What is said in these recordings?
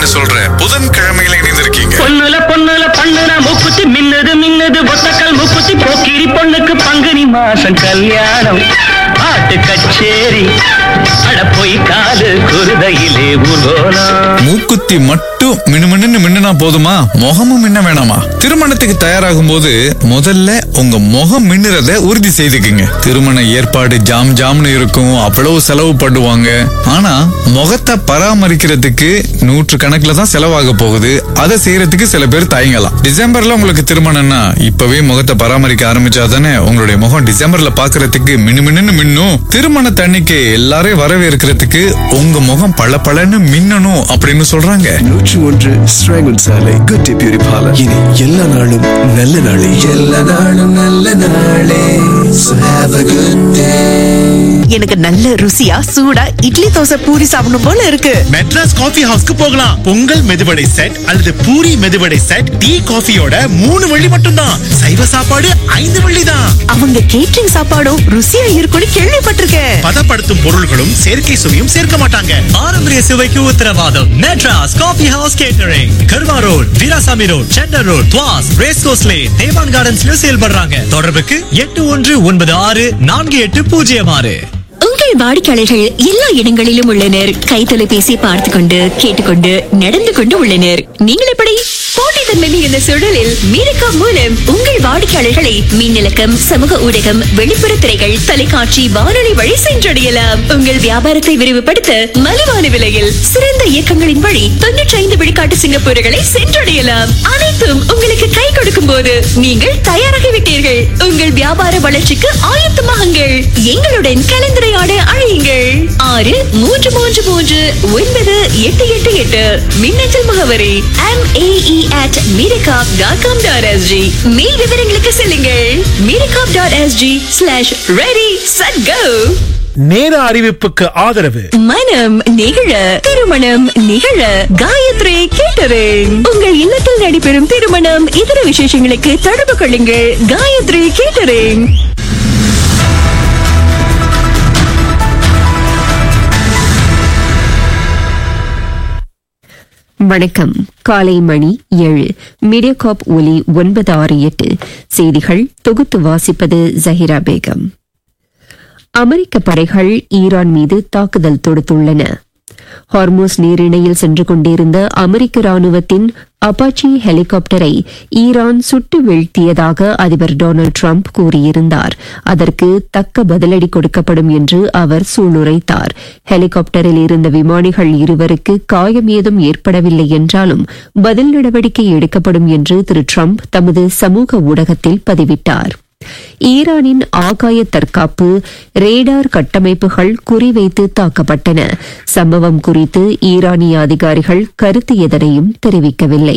அப்படின்னு சொல்ற புதன்கிழமையில இணைந்திருக்கீங்க பொண்ணுல பொண்ணுல பண்ணுன மூக்குத்தி மின்னுது மின்னுது ஒத்தக்கல் மூக்குத்தி போக்கிரி பொண்ணுக்கு பங்குனி மாசம் கல்யாணம் பாட்டு கச்சேரி அட போய் காது குருதையிலே ஊர்வலம் மூக்குத்தி மட்டும் மினுமின்னு மின்னுனா போதுமா முகமும் மின்ன வேணாமா திருமணத்துக்கு தயாராகும் போது முதல்ல உங்க முகம் மின்னுறத உறுதி செய்துக்குங்க திருமண ஏற்பாடு ஜாம் ஜாம்னு இருக்கும் அவ்வளவு செலவு பண்ணுவாங்க ஆனா முகத்தை பராமரிக்கிறதுக்கு நூற்று கணக்குல தான் செலவாக போகுது அதை செய்யறதுக்கு சில பேர் தயங்கலாம் டிசம்பர்ல உங்களுக்கு திருமணம்னா இப்பவே முகத்தை பராமரிக்க ஆரம்பிச்சாதானே உங்களுடைய முகம் டிசம்பர்ல பாக்குறதுக்கு மினுமின்னு மின்னும் திருமண தண்ணிக்கு எல்லாரையும் வரவேற்கிறதுக்கு உங்க முகம் பளபளன்னு மின்னணும் அப்படின்னு சொல்றாங்க நூற்று ஒன்று ஸ்ராங்கன் சாலை குட்டி பியூரி பார்லர் இனி எல்லா நாளும் நல்ல நாளே எல்லா நாளும் நல்ல நாளே So have a good day. எனக்கு நல்ல ருசியா சூடா இட்லி தோசை பூரி சாப்பிடணும் போல இருக்கு மெட்ராஸ் காஃபி ஹவுஸ்க்கு போகலாம் பொங்கல் மெதுவடை செட் அல்லது பூரி மெதுவடை செட் டீ காஃபியோட மூணு வழி மட்டும்தான் சைவ சாப்பாடு ஐந்து வழி தான் அவங்க கேட்டரிங் சாப்பாடும் ருசியா இருக்கும்னு கேள்விப்பட்டிருக்கேன் பதப்படுத்தும் பொருள்களும் செயற்கை சுவையும் சேர்க்க மாட்டாங்க பாரம்பரிய சுவைக்கு உத்தரவாதம் Madras coffee house catering Kerbau road Veerasamy road centre road Tuas race கோஸ்லே தேவான் கார்டன்ஸ்லயும் செயல்படுறாங்க தொடர்புக்கு எட்டு ஒன்று ஒன்பது ஆறு நான்கு எட்டு பூஜ்ஜியம் ஆறு உங்கள் வாடிக்கையாளர்கள் எல்லா இடங்களிலும் உள்ளனர் கை தொலைபேசி பார்த்து கொண்டு கேட்டுக்கொண்டு நடந்து கொண்டு உள்ளனர் நீங்கள் எப்படி போட்டித்தன்மை மிகுந்த சூழலில் மீரக்கா மூலம் உங்கள் வாடிக்கையாளர்களை மின்னலக்கம் சமூக ஊடகம் வெளிப்புற திரைகள் தொலைக்காட்சி வானொலி வழி சென்றடையலாம் உங்கள் வியாபாரத்தை விரிவுபடுத்த மலிவான விலையில் சிறந்த இயக்கங்களின் வழி தொன்னூற்றி ஐந்து விழுக்காட்டு சிங்கப்பூர்களை சென்றடையலாம் அனைத்தும் உங்களுக்கு கை கொடுக்கும் போது நீங்கள் தயாராகிவிட்டீர்கள் உங்கள் வியாபார வளர்ச்சிக்கு ஆயத்தமாகுங்கள் எங்களுடன் கலந்துரையாட அழையுங்கள் ஆறு மூன்று மூன்று மூன்று ஒன்பது எட்டு எட்டு எட்டு மின்னஞ்சல் முகவரி எம் ஏஇ அட் மீரகாப் டாட் காம் டாட் எஸ்ஜி மேல் விவரங்களுக்கு செல்லுங்கள் மீரகாப் dot SG slash ready set go நேர அறிவிப்புக்கு ஆதரவு மனம் நிகழ திருமணம் நிகழ காயத்ரி கேட்டரிங் உங்கள் இல்லத்தில் நடைபெறும் திருமணம் இதர விசேஷங்களுக்கு தொடர்பு கொள்ளுங்கள் காயத்ரி கேட்டரிங் வணக்கம் காலை மணி ஏழு மீடியாகாப் ஒலி ஒன்பது ஆறு எட்டு செய்திகள் தொகுத்து வாசிப்பது ஜஹிரா பேகம் அமெரிக்க படைகள் ஈரான் மீது தாக்குதல் தொடுத்துள்ளன ஹார்மோஸ் நீரிணையில் சென்று கொண்டிருந்த அமெரிக்க ராணுவத்தின் அப்பாச்சி ஹெலிகாப்டரை ஈரான் சுட்டு வீழ்த்தியதாக அதிபர் டொனால்டு டிரம்ப் கூறியிருந்தார் அதற்கு தக்க பதிலடி கொடுக்கப்படும் என்று அவர் சூளுரைத்தார் ஹெலிகாப்டரில் இருந்த விமானிகள் இருவருக்கு காயம் ஏதும் ஏற்படவில்லை என்றாலும் பதில் நடவடிக்கை எடுக்கப்படும் என்று திரு டிரம்ப் தமது சமூக ஊடகத்தில் பதிவிட்டார் ஈரானின் ஆகாய தற்காப்பு ரேடார் கட்டமைப்புகள் குறிவைத்து தாக்கப்பட்டன சம்பவம் குறித்து ஈரானிய அதிகாரிகள் கருத்து எதனையும் தெரிவிக்கவில்லை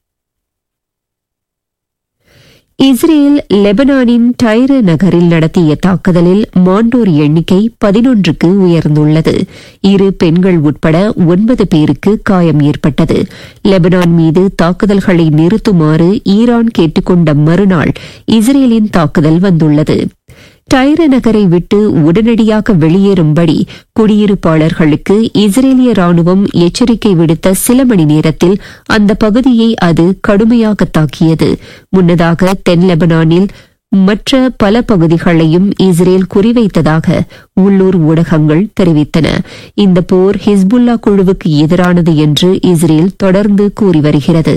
இஸ்ரேல் லெபனானின் டைரு நகரில் நடத்திய தாக்குதலில் மாண்டோர் எண்ணிக்கை பதினொன்றுக்கு உயர்ந்துள்ளது இரு பெண்கள் உட்பட ஒன்பது பேருக்கு காயம் ஏற்பட்டது லெபனான் மீது தாக்குதல்களை நிறுத்துமாறு ஈரான் கேட்டுக்கொண்ட மறுநாள் இஸ்ரேலின் தாக்குதல் வந்துள்ளது டைர நகரை விட்டு உடனடியாக வெளியேறும்படி குடியிருப்பாளர்களுக்கு இஸ்ரேலிய ராணுவம் எச்சரிக்கை விடுத்த சில மணி நேரத்தில் அந்த பகுதியை அது கடுமையாக தாக்கியது முன்னதாக தென் லெபனானில் மற்ற பல பகுதிகளையும் இஸ்ரேல் குறிவைத்ததாக உள்ளூர் ஊடகங்கள் தெரிவித்தன இந்த போர் ஹிஸ்புல்லா குழுவுக்கு எதிரானது என்று இஸ்ரேல் தொடர்ந்து கூறி வருகிறது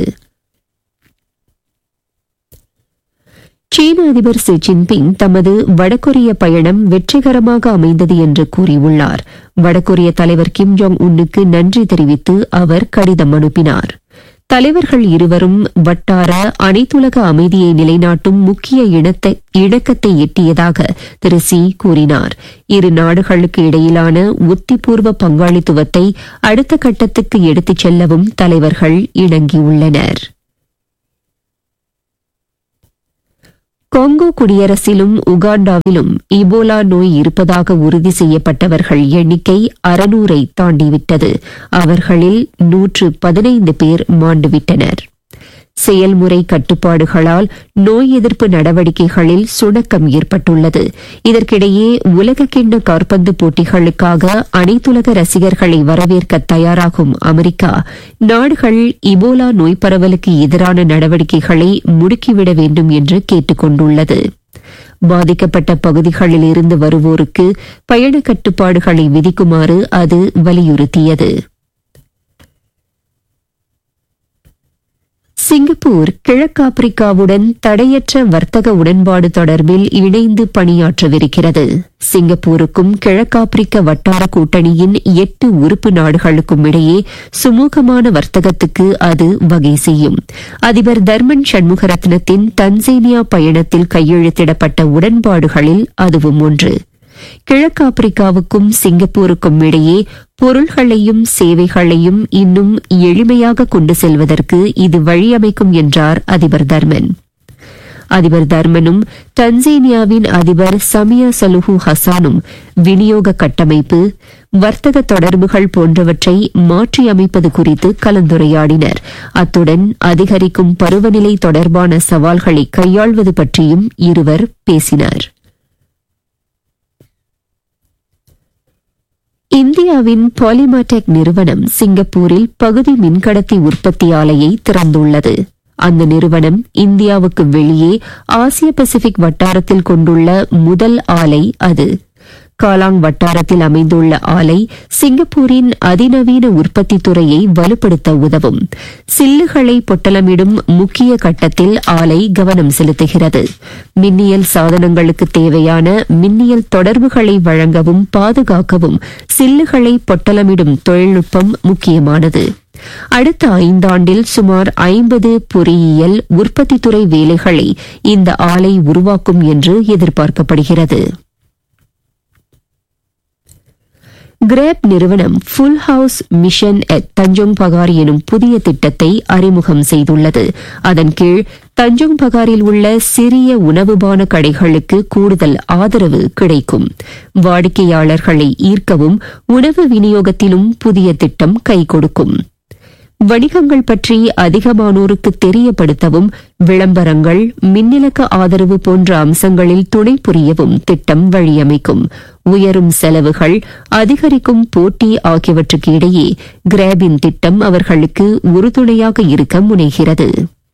சீன அதிபர் ஷி ஜின்பிங் தமது வடகொரிய பயணம் வெற்றிகரமாக அமைந்தது என்று கூறியுள்ளார் வடகொரிய தலைவர் கிம் ஜோங் உன்னுக்கு நன்றி தெரிவித்து அவர் கடிதம் அனுப்பினார் தலைவர்கள் இருவரும் வட்டார அனைத்துலக அமைதியை நிலைநாட்டும் முக்கிய இனத்தை- இணக்கத்தை எட்டியதாக திரு சி கூறினார் இரு நாடுகளுக்கு இடையிலான உத்திபூர்வ பங்காளித்துவத்தை அடுத்த கட்டத்துக்கு எடுத்துச் செல்லவும் தலைவர்கள் இணங்கியுள்ளனர் கொங்கோ குடியரசிலும் உகாண்டாவிலும் இபோலா நோய் இருப்பதாக உறுதி செய்யப்பட்டவர்கள் எண்ணிக்கை அறுநூறை தாண்டிவிட்டது அவர்களில் நூற்று பதினைந்து பேர் மாண்டுவிட்டனர் செயல்முறை கட்டுப்பாடுகளால் நோய் எதிர்ப்பு நடவடிக்கைகளில் சுணக்கம் ஏற்பட்டுள்ளது இதற்கிடையே உலகக்கிண்ண காற்பந்து போட்டிகளுக்காக அனைத்துலக ரசிகர்களை வரவேற்க தயாராகும் அமெரிக்கா நாடுகள் இபோலா நோய் பரவலுக்கு எதிரான நடவடிக்கைகளை முடுக்கிவிட வேண்டும் என்று கேட்டுக் கொண்டுள்ளது பாதிக்கப்பட்ட பகுதிகளில் இருந்து வருவோருக்கு பயண கட்டுப்பாடுகளை விதிக்குமாறு அது வலியுறுத்தியது சிங்கப்பூர் கிழக்காப்பிரிக்காவுடன் தடையற்ற வர்த்தக உடன்பாடு தொடர்பில் இணைந்து பணியாற்றவிருக்கிறது சிங்கப்பூருக்கும் கிழக்காப்பிரிக்க வட்டார கூட்டணியின் எட்டு உறுப்பு நாடுகளுக்கும் இடையே சுமூகமான வர்த்தகத்துக்கு அது வகை செய்யும் அதிபர் தர்மன் சண்முகரத்னத்தின் தன்சேனியா பயணத்தில் கையெழுத்திடப்பட்ட உடன்பாடுகளில் அதுவும் ஒன்று கிழக்காப்பிரிக்காவுக்கும் சிங்கப்பூருக்கும் இடையே பொருள்களையும் சேவைகளையும் இன்னும் எளிமையாக கொண்டு செல்வதற்கு இது வழியமைக்கும் என்றார் அதிபர் தர்மன் அதிபர் தர்மனும் தன்சேனியாவின் அதிபர் சமியா சலுஹு ஹசானும் விநியோக கட்டமைப்பு வர்த்தக தொடர்புகள் போன்றவற்றை மாற்றியமைப்பது குறித்து கலந்துரையாடினர் அத்துடன் அதிகரிக்கும் பருவநிலை தொடர்பான சவால்களை கையாள்வது பற்றியும் இருவர் பேசினர் இந்தியாவின் பாலிமாடெக் நிறுவனம் சிங்கப்பூரில் பகுதி மின்கடத்தி உற்பத்தி ஆலையை திறந்துள்ளது அந்த நிறுவனம் இந்தியாவுக்கு வெளியே ஆசிய பசிபிக் வட்டாரத்தில் கொண்டுள்ள முதல் ஆலை அது காலாங் வட்டாரத்தில் அமைந்துள்ள ஆலை சிங்கப்பூரின் அதிநவீன உற்பத்தி துறையை வலுப்படுத்த உதவும் சில்லுகளை பொட்டலமிடும் முக்கிய கட்டத்தில் ஆலை கவனம் செலுத்துகிறது மின்னியல் சாதனங்களுக்கு தேவையான மின்னியல் தொடர்புகளை வழங்கவும் பாதுகாக்கவும் சில்லுகளை பொட்டலமிடும் தொழில்நுட்பம் முக்கியமானது அடுத்த ஐந்தாண்டில் சுமார் ஐம்பது பொறியியல் உற்பத்தித்துறை வேலைகளை இந்த ஆலை உருவாக்கும் என்று எதிர்பார்க்கப்படுகிறது கிரேப் நிறுவனம் full house mission at Tanjong Pagar எனும் புதிய திட்டத்தை அறிமுகம் செய்துள்ளது அதன் கீழ் தஞ்சோங் பகாரில் உள்ள சிறிய உணவுபான கடைகளுக்கு கூடுதல் ஆதரவு கிடைக்கும் வாடிக்கையாளர்களை ஈர்க்கவும் உணவு விநியோகத்திலும் புதிய திட்டம் கை கொடுக்கும் வணிகங்கள் பற்றி அதிகமானோருக்கு தெரியப்படுத்தவும் விளம்பரங்கள் மின்னிலக்க ஆதரவு போன்ற அம்சங்களில் துணை புரியவும் திட்டம் வழியமைக்கும் உயரும் செலவுகள் அதிகரிக்கும் போட்டி ஆகியவற்றுக்கு இடையே கிராபின் திட்டம் அவர்களுக்கு உறுதுணையாக இருக்க முனைகிறது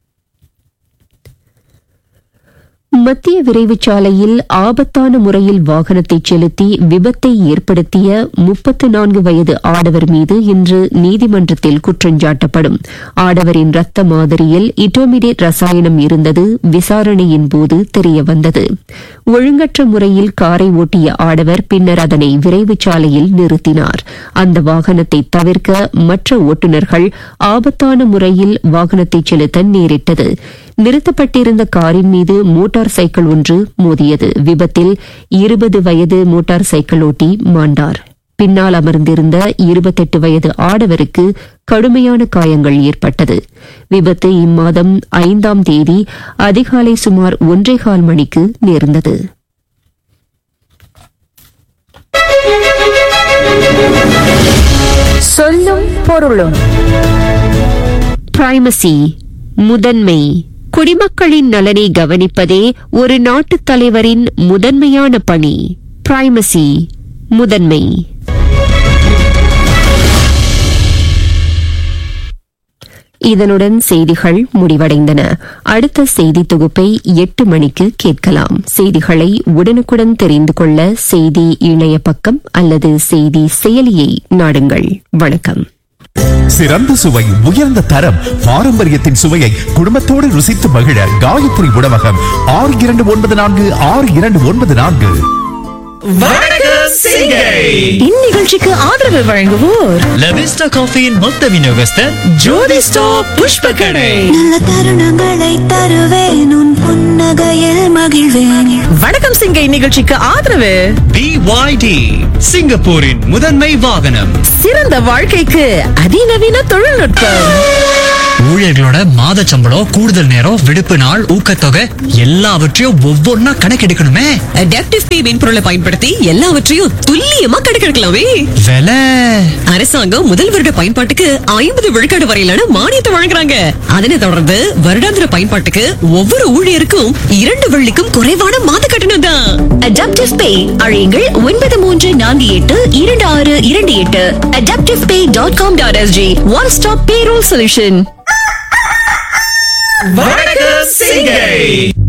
மத்திய விரைவுச் சாலையில் ஆபத்தான முறையில் வாகனத்தை செலுத்தி விபத்தை ஏற்படுத்திய முப்பத்து நான்கு வயது ஆடவர் மீது இன்று நீதிமன்றத்தில் குற்றஞ்சாட்டப்படும் ஆடவரின் ரத்த மாதிரியில் இட்டோமிடேட் ரசாயனம் இருந்தது விசாரணையின் போது தெரியவந்தது ஒழுங்கற்ற முறையில் காரை ஓட்டிய ஆடவர் பின்னர் அதனை விரைவுச் சாலையில் நிறுத்தினார் அந்த வாகனத்தை தவிர்க்க மற்ற ஓட்டுநர்கள் ஆபத்தான முறையில் வாகனத்தை செலுத்த நேரிட்டது நிறுத்தப்பட்டிருந்த காரின் மீது மோட்டார் சைக்கிள் ஒன்று மோதியது விபத்தில் இருபது வயது மோட்டார் சைக்கிள் ஓட்டி மாண்டார் பின்னால் அமர்ந்திருந்த இருபத்தெட்டு வயது ஆடவருக்கு கடுமையான காயங்கள் ஏற்பட்டது விபத்து இம்மாதம் ஐந்தாம் தேதி அதிகாலை சுமார் ஒன்றே கால் மணிக்கு நேர்ந்தது சொல்லும் பொருளும் பிரைமசி முதன்மை குடிமக்களின் நலனை கவனிப்பதே ஒரு நாட்டுத் தலைவரின் முதன்மையான பணி பிரைமசி முதன்மை இதனுடன் செய்திகள் முடிவடைந்தன அடுத்த செய்தி தொகுப்பை எட்டு மணிக்கு கேட்கலாம் செய்திகளை உடனுக்குடன் தெரிந்து கொள்ள செய்தி இணைய பக்கம் அல்லது செய்தி செயலியை நாடுங்கள் வணக்கம் சிறந்த சுவை உயர்ந்த தரம் பாரம்பரியத்தின் சுவையை குடும்பத்தோடு ருசித்து மகிழ காயத்ரி உணவகம் ஆறு இரண்டு ஒன்பது நான்கு ஆறு இரண்டு ஒன்பது நான்கு இந்நிகழ்ச்சிக்கு ஆதரவு வழங்குவோர் லவிஸ்டா காஃபியின் மொத்த விநியோகஸ்தர் ஜோதி ஸ்டாப் புஷ்ப கடை நல்ல தருணங்களை தருவேன் உன் புன்னகையில் மகிழ்வேன் வணக்கம் சிங்கை நிகழ்ச்சிக்கு ஆதரவு பிஒய்டி சிங்கப்பூரின் முதன்மை வாகனம் சிறந்த வாழ்க்கைக்கு அதிநவீன தொழில்நுட்பம் ஊழியர்களோட மாத சம்பளம் கூடுதல் நேரம் விடுப்பு நாள் ஊக்கத்தொகை எல்லாவற்றையும் ஒவ்வொன்னா கணக்கெடுக்கணுமே அடாப்டிவ் பே மென்பொருளை பயன்படுத்தி எல்லாவற்றையும் துல்லியமா கணக்கெடுக்கலாமே விலை அரசாங்கம் முதல் வருட பயன்பாட்டுக்கு ஐம்பது விழுக்காடு வரையிலான மானியத்தை வழங்குறாங்க அதனை தொடர்ந்து வருடாந்திர பயன்பாட்டுக்கு ஒவ்வொரு ஊழியருக்கும் இரண்டு வெள்ளிக்கும் குறைவான மாத கட்டணம் தான் அடாப்டிவ் பே அழையுங்கள் ஒன்பது மூன்று நான்கு எட்டு இரண்டு ஆறு இரண்டு எட்டு adaptive pay dot com dot SG one stop payroll solution வணக்கம் சிங்கை